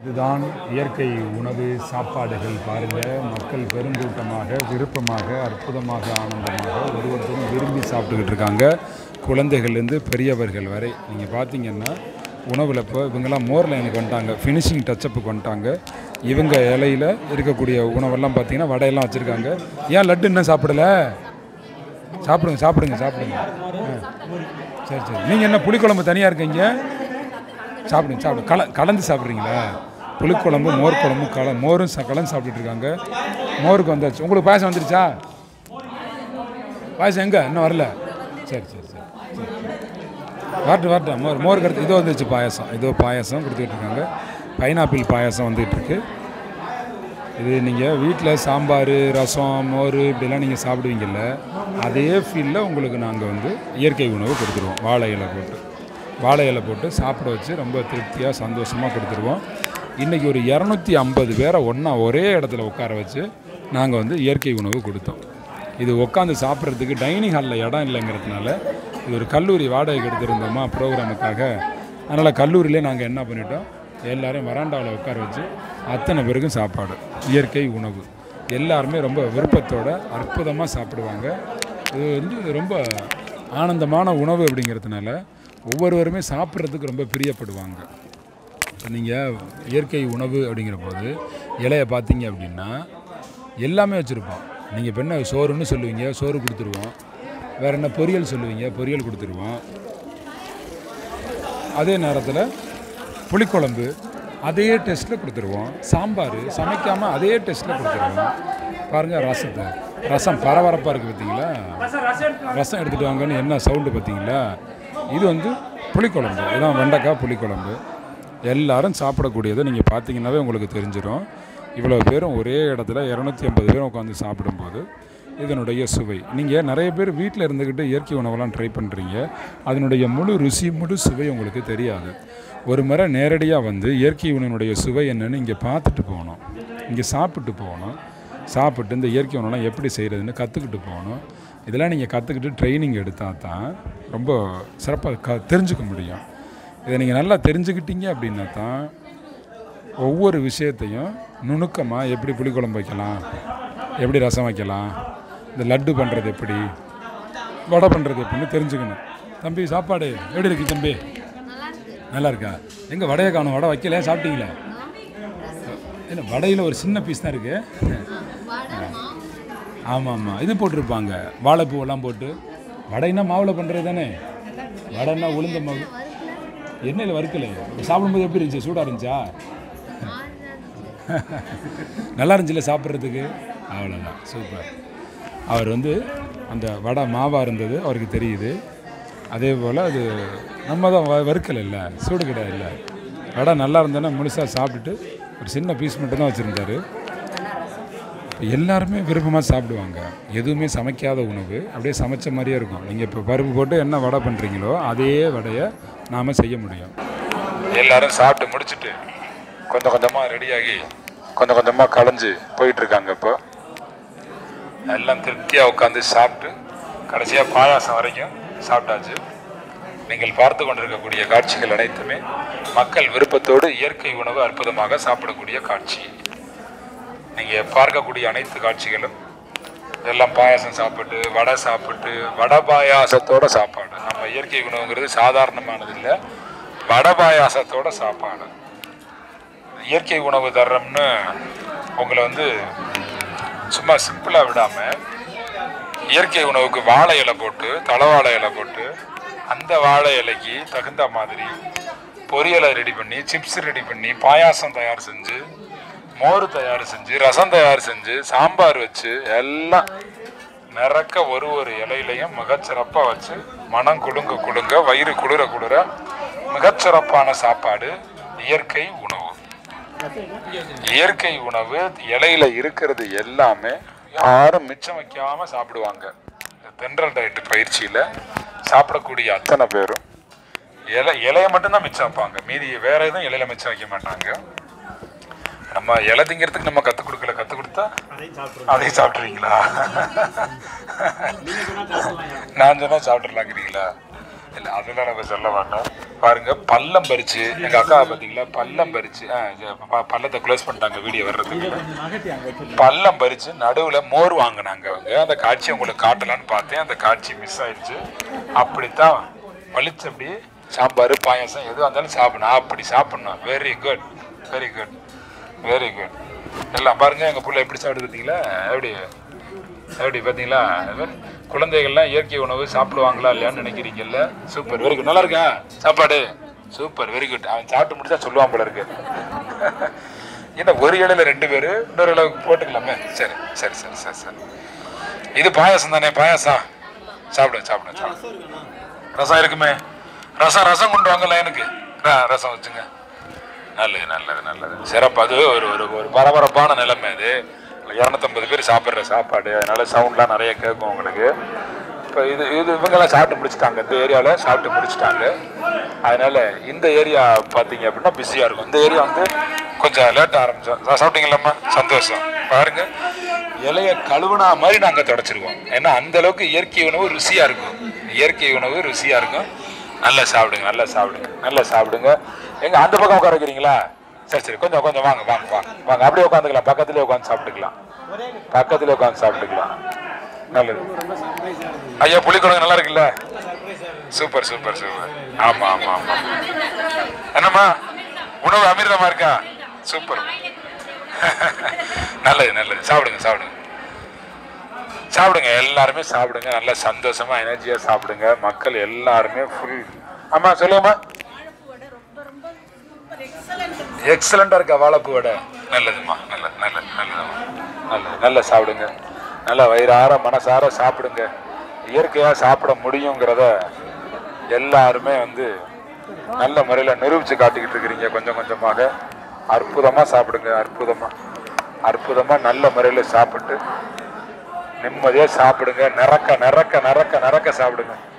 இதுதான் இயற்கை உணவு சாப்பாடுகள் பாருங்க மக்கள் பெருங்கூட்டமாக விருப்பமாக அற்புதமாக ஆனந்தமாக ஒரு ஒருத்தரும் விரும்பி சாப்பிட்டுக்கிட்டு இருக்காங்க குழந்தைகள்லேருந்து பெரியவர்கள் வரை நீங்கள் பார்த்தீங்கன்னா உணவில் இப்போ இவங்கெல்லாம் மோர் லைனுக்கு வந்துட்டாங்க ஃபினிஷிங் டச்சப்புக்கு வந்துட்டாங்க இவங்க இலையில் இருக்கக்கூடிய உணவெல்லாம் பார்த்தீங்கன்னா வடையெல்லாம் வச்சுருக்காங்க ஏன் லட்டு இன்னும் சாப்பிடல சாப்பிடுங்க சாப்பிடுங்க சாப்பிடுங்க ஆ. சரி சரி நீங்கள் என்ன புளிக்குழம்பு தனியாக இருக்கீங்க சாப்பிடுங்க சாப்பிடுங்க கல கலந்து சாப்பிட்றீங்களா புளிக்குழம்பு மோர் குழம்பு கல மோரும் ச- கலந்து சாப்பிட்டுட்டு இருக்காங்க மோருக்கு வந்தாச்சு உங்களுக்கு பாயசம் வந்துருச்சா பாயசம் எங்கே இன்னும் வரல சரி சரி சரி சரி. வரட்டும் வரட்டும் மோர் மோர் கடுத்து இதோ வந்துருச்சு பாயசம் இதோ பாயசம் கொடுத்துட்டு இருக்காங்க பைனாப்பிள் பாயசம் வந்துட்டு இருக்கு இது நீங்கள் வீட்டில் சாம்பார் ரசம் மோர் இப்படிலாம் நீங்கள் சாப்பிடுவீங்கல்ல அதே ஃபீலில் உங்களுக்கு நாங்கள் வந்து இயற்கை உணவு கொடுத்துருவோம் வாழை இலை போட்டு வாழை இலை போட்டு சாப்பிட வச்சு ரொம்ப திருப்தியாக சந்தோஷமாக கொடுத்துருவோம் இன்றைக்கி ஒரு இரநூத்தி ஐம்பது பேரை ஒன்றா ஒரே இடத்துல உட்கார வச்சு நாங்கள் வந்து இயற்கை உணவு கொடுத்தோம் இது உட்காந்து சாப்பிட்றதுக்கு டைனிங் ஹாலில் இடம் இல்லைங்கிறதுனால இது ஒரு கல்லூரி வாடகைக்கு எடுத்திருந்தோமா ப்ரோக்ராமுக்காக அதனால் கல்லூரியிலே நாங்கள் என்ன பண்ணிட்டோம் எல்லாரையும் வராண்டாவில் உட்கார வச்சு அத்தனை பேருக்கும் சாப்பாடு இயற்கை உணவு எல்லாருமே ரொம்ப விருப்பத்தோட அற்புதமாக சாப்பிடுவாங்க இது வந்து ரொம்ப ஆனந்தமான உணவு அப்படிங்கிறதுனால ஒவ்வொருவருமே சாப்பிட்றதுக்கு ரொம்ப பிரியப்படுவாங்க இப்போ நீங்கள் இயற்கை உணவு அப்படிங்கிற போது இலையை பார்த்தீங்க அப்படின்னா எல்லாமே வச்சுருப்போம் நீங்கள் இப்போ என்ன சோறுன்னு சொல்லுவீங்க சோறு கொடுத்துருவோம் வேறு என்ன பொரியல் சொல்லுவீங்க பொரியல் கொடுத்துருவோம் அதே நேரத்தில் புளிக்குழம்பு அதே டேஸ்ட்டில் கொடுத்துருவோம் சாம்பார் சமைக்காமல் அதே டேஸ்ட்டில் கொடுத்துருவோம் பாருங்கள் ரசத்தை ரசம் பரபரப்பாக இருக்குது பார்த்தீங்களா ரசம் எடுத்துகிட்டு வாங்கன்னு என்ன சவுண்டு பார்த்தீங்களா இது வந்து புளிக்குழம்பு இதான் வெண்டைக்காய் புளிக்குழம்பு எல்லாரும் சாப்பிடக்கூடியதை நீங்கள் பார்த்தீங்கன்னாவே உங்களுக்கு தெரிஞ்சிடும் இவ்வளோ பேரும் ஒரே இடத்துல இரநூத்தி ஐம்பது பேரும் உட்காந்து சாப்பிடும்போது இதனுடைய சுவை நீங்கள் நிறைய பேர் வீட்டில் இருந்துக்கிட்டு இயற்கை உணவெல்லாம் ட்ரை பண்ணுறீங்க அதனுடைய முழு ருசி முழு சுவை உங்களுக்கு தெரியாது ஒரு முறை நேரடியாக வந்து இயற்கை உணவினுடைய சுவை என்னன்னு இங்கே பார்த்துட்டு போகணும் இங்கே சாப்பிட்டு போகணும் சாப்பிட்டு இந்த இயற்கை உணவெல்லாம் எப்படி செய்கிறதுன்னு கற்றுக்கிட்டு போகணும் இதெல்லாம் நீங்கள் கற்றுக்கிட்டு ட்ரைனிங் எடுத்தால் தான் ரொம்ப சிறப்பாக க தெரிஞ்சுக்க முடியும் இதை நீங்கள் நல்லா தெரிஞ்சுக்கிட்டீங்க அப்படின்னா தான் ஒவ்வொரு விஷயத்தையும் நுணுக்கமாக எப்படி புளிக்குழம்பு வைக்கலாம் எப்படி ரசம் வைக்கலாம் இந்த லட்டு பண்ணுறது எப்படி வடை பண்ணுறது எப்படின்னு தெரிஞ்சுக்கணும் தம்பி சாப்பாடு எப்படி இருக்கு தம்பி நல்லா இருக்கா எங்கே வடையை காணும் வடை வைக்கல சாப்பிட்டீங்களா இல்லை வடையில் ஒரு சின்ன பீஸ் தான் இருக்குது ஆமாம் ஆமாம் இது போட்டிருப்பாங்க வாழைப்பூவெல்லாம் போட்டு வடைன்னா மாவில் பண்ணுறது தானே வடைன்னா உளுந்த மாவு எண்ணெயில் வறுக்கலை சாப்பிடும்போது எப்படி இருந்துச்சு சூடாக இருந்துச்சா நல்லா இருந்துச்சுல சாப்பிட்றதுக்கு அவ்வளோதான் சூப்பர் அவர் வந்து அந்த வடை மாவாக இருந்தது அவருக்கு தெரியுது அதே போல் அது நம்ம தான் வ வறுக்கலைல்ல சூடு கிடையாதுல்ல வடை நல்லா இருந்தோன்னா முழுசாக சாப்பிட்டுட்டு ஒரு சின்ன பீஸ் மட்டும் தான் வச்சுருந்தாரு எல்லாருமே விருப்பமாக சாப்பிடுவாங்க எதுவுமே சமைக்காத உணவு அப்படியே சமைச்ச மாதிரியே இருக்கும் நீங்கள் இப்போ பருப்பு போட்டு என்ன வடை பண்ணுறீங்களோ அதே வடையை நாம் செய்ய முடியும் எல்லாரும் சாப்பிட்டு முடிச்சுட்டு கொஞ்சம் கொஞ்சமாக ரெடியாகி கொஞ்சம் கொஞ்சமாக களைஞ்சு போயிட்டுருக்காங்க இப்போ எல்லாம் திருப்தியாக உட்காந்து சாப்பிட்டு கடைசியாக பாயாசம் வரைக்கும் சாப்பிட்டாச்சு நீங்கள் பார்த்து கொண்டிருக்கக்கூடிய காட்சிகள் அனைத்துமே மக்கள் விருப்பத்தோடு இயற்கை உணவு அற்புதமாக சாப்பிடக்கூடிய காட்சி நீங்கள் பார்க்கக்கூடிய அனைத்து காட்சிகளும் எல்லாம் பாயாசம் சாப்பிட்டு வடை சாப்பிட்டு வடை பாயாசத்தோட சாப்பாடு நம்ம இயற்கை உணவுங்கிறது சாதாரணமானது இல்லை வடை பாயாசத்தோட சாப்பாடு இயற்கை உணவு தர்றோம்னு உங்களை வந்து சும்மா சிம்பிளாக விடாமல் இயற்கை உணவுக்கு வாழை இலை போட்டு தலவாழை இலை போட்டு அந்த வாழை இலைக்கு தகுந்த மாதிரி பொரியலை ரெடி பண்ணி சிப்ஸ் ரெடி பண்ணி பாயாசம் தயார் செஞ்சு மோர் தயார் செஞ்சு ரசம் தயார் செஞ்சு சாம்பார் வச்சு எல்லாம் நிறக்க ஒரு ஒரு இலையிலையும் மிகச்சிறப்பாக வச்சு மனம் குலுங்க குலுங்க வயிறு குளிர குளிர மிகச்சிறப்பான சாப்பாடு இயற்கை உணவு இயற்கை உணவு இலையில இருக்கிறது எல்லாமே யாரும் மிச்சம் வைக்காம சாப்பிடுவாங்க இந்த தென்றல் டயட் பயிற்சியில சாப்பிடக்கூடிய அத்தனை பேரும் இலை இலையை மட்டும்தான் மிச்சம் வைப்பாங்க மீதி வேற எதுவும் இலையில மிச்சம் வைக்க மாட்டாங்க நம்ம இலை திங்கிறதுக்கு நம்ம கற்றுக் கொடுக்கல கற்றுக் கொடுத்தா அதையும் சாப்பிட்றீங்களா நான் சொன்னா சாப்பிட்றலாங்கிறீங்களா இல்லை அதெல்லாம் நம்ம சொல்ல மாட்டோம் பாருங்க பள்ளம் பறிச்சு எங்க அக்கா பாத்தீங்களா பள்ளம் பறிச்சு ஆ, இது ப- பள்ளத்தை க்ளோஸ் பண்ணிட்டாங்க வீடியோ வர்றதுக்கு பள்ளம் பறிச்சு நடுவுல மோர் வாங்கினாங்க அவங்க அந்த காட்சி உங்களுக்கு காட்டலான்னு பார்த்தேன் அந்த காட்சி மிஸ் ஆயிடுச்சு அப்படித்தான் வலிச்சு அப்படி சாம்பார் பாயாசம் எதுவாக இருந்தாலும் சாப்பிடணும் அப்படி சாப்பிடணும் very good very good very good எல்லாம் பாருங்க எங்க புள்ள எப்படி சாப்பிடுது பார்த்தீங்களா எப்படி எப்படி பார்த்தீங்களா வெ- குழந்தைகள்லாம் இயற்கை உணவு சாப்பிடுவாங்களா இல்லையான்னு நினைக்கிறீங்கல்ல சூப்பர் வெரி குட் நல்லா இருக்கா சாப்பாடு சூப்பர் வெரி குட் அவன் சாப்பிட்டு முடிச்சா சொல்லுவான் போல இருக்கு என்ன ஒரு இலையில ரெண்டு பேர் இன்னொரு இலை போட்டுக்கலாமே சரி சரி சரி சரி சரி இது பாயாசம் தானே பாயாசம் சாப்பிடு சாப்பிடு சாப்பிடு ரசம் இருக்குமே ரசம் ரசம் கொண்டு வாங்கல எனக்கு ர- ரசம் வச்சுங்க நல்லது நல்லது நல்லது சிறப்பு அது ஒரு ஒரு ஒரு பரபரப்பான நிலைமை அது இரநூத்தம்பது பேர் சாப்பிட்ற சாப்பாடு அதனால சவுண்ட்லாம் நிறைய கேட்கும் உங்களுக்கு இப்போ இது இது இவங்கெல்லாம் சாப்பிட்டு முடிச்சிட்டாங்க இந்த ஏரியாவில் சாப்பிட்டு முடிச்சிட்டாங்க அதனால இந்த ஏரியா பார்த்தீங்க அப்படின்னா பிஸியாக இருக்கும் இந்த ஏரியா வந்து கொஞ்சம் லேட்டாக ஆரம்பிச்சோம் சா- சாப்பிட்டீங்களாம்மா சந்தோஷம் பாருங்க இலைய கழுவுனா மாதிரி நாங்கள் தொடச்சிருவோம் ஏன்னா அந்த அளவுக்கு இயற்கை உணவு ருசியாக இருக்கும் இயற்கை உணவு ருசியாக இருக்கும் நல்லா சாப்பிடுங்க நல்லா சாப்பிடுங்க நல்லா சாப்பிடுங்க எங்க அந்த பக்கம் உட்கார வைக்கிறீங்களா சரி சரி கொஞ்சம் கொஞ்சம் வாங்க வாங்க வாங்க வாங்க அப்படியே உட்காந்துக்கலாம் பக்கத்துலேயே உட்காந்து சாப்பிட்டுக்கலாம் பக்கத்துலேயே உட்காந்து சாப்பிட்டுக்கலாம் நல்லது ஐயா புளிக்குழம்பு நல்லா இருக்குல்ல சூப்பர் சூப்பர் சூப்பர் ஆமா ஆமா ஆமா என்னம்மா உணவு அமிர்தமா இருக்கா சூப்பர் நல்லது நல்லது சாப்பிடுங்க சாப்பிடுங்க சாப்பிடுங்க எல்லாருமே சாப்பிடுங்க நல்லா சந்தோஷமா எனர்ஜியா சாப்பிடுங்க மக்கள் எல்லாருமே ஃபுல் ஆமா சொல்லுங்கம்மா எக்ஸலண்டா இருக்கா வாழைப்பூ வடை நல்லதும்மா நல்லது நல்லது நல்லதும்மா நல்லது நல்லா சாப்பிடுங்க நல்லா வயிறார மனசார சாப்பிடுங்க இயற்கையா சாப்பிட முடியுங்கிறத எல்லாருமே வந்து நல்ல முறையில் நிரூபிச்சு காட்டிக்கிட்டு இருக்கிறீங்க கொஞ்சம் கொஞ்சமாக அற்புதமா சாப்பிடுங்க அற்புதமா அற்புதமா நல்ல முறையில் சாப்பிட்டு நிம்மதியா சாப்பிடுங்க நிறக்க நிறக்க நிறக்க நிறக்க சாப்பிடுங்க